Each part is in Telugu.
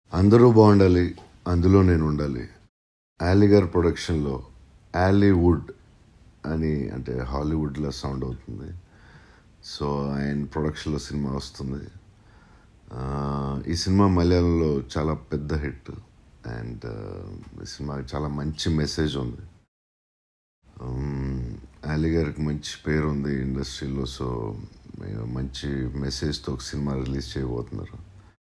అందరూ బాగుండాలి అందులో నేను ఉండాలి యాలిగర్ ప్రొడక్షన్లో యాలీవుడ్ అని అంటే హాలీవుడ్లో సౌండ్ అవుతుంది సో ఆయన ప్రొడక్షన్లో సినిమా వస్తుంది ఆ, ఈ సినిమా మలయాళంలో చాలా పెద్ద హిట్ అండ్ ఈ సినిమాకి చాలా మంచి మెసేజ్ ఉంది అలీ గారికి మంచి పేరు ఉంది ఇండస్ట్రీలో సో మేము మంచి మెసేజ్తో ఒక సినిమా రిలీజ్ చేయబోతున్నారు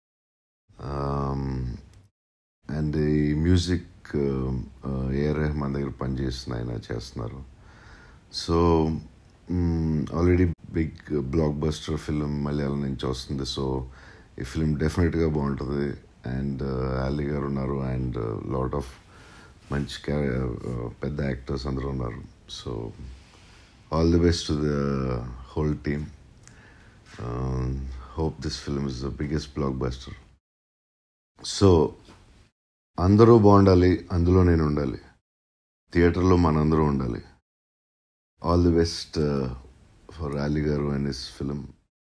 అండ్ ఈ మ్యూజిక్ ఏఆర్ రెహమాన్ దగ్గర పనిచేస్తున్న ఆయన చేస్తున్నారు so already big blockbuster film Malayalam నుంచి వస్తుంది సో ఈ ఫిలిం డెఫినెట్గా బాగుంటుంది అండ్ అలీ గారు ఉన్నారు అండ్ లాట్ ఆఫ్ మంచి క్యా- పెద్ద యాక్టర్స్ అందరూ ఉన్నారు so all the best to the whole team hope this film is the biggest blockbuster so అందరూ బాగుండాలి అందులో నేను ఉండాలి థియేటర్లో మనందరూ ఉండాలి all the best for Ali garu and his film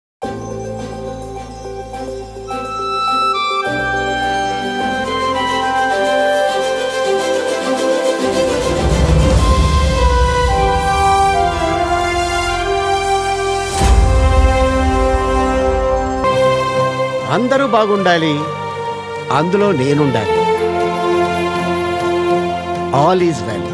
అందరూ బాగుండాలి అందులో నేనుండాలి ఆల్ ఈజ్ వెల్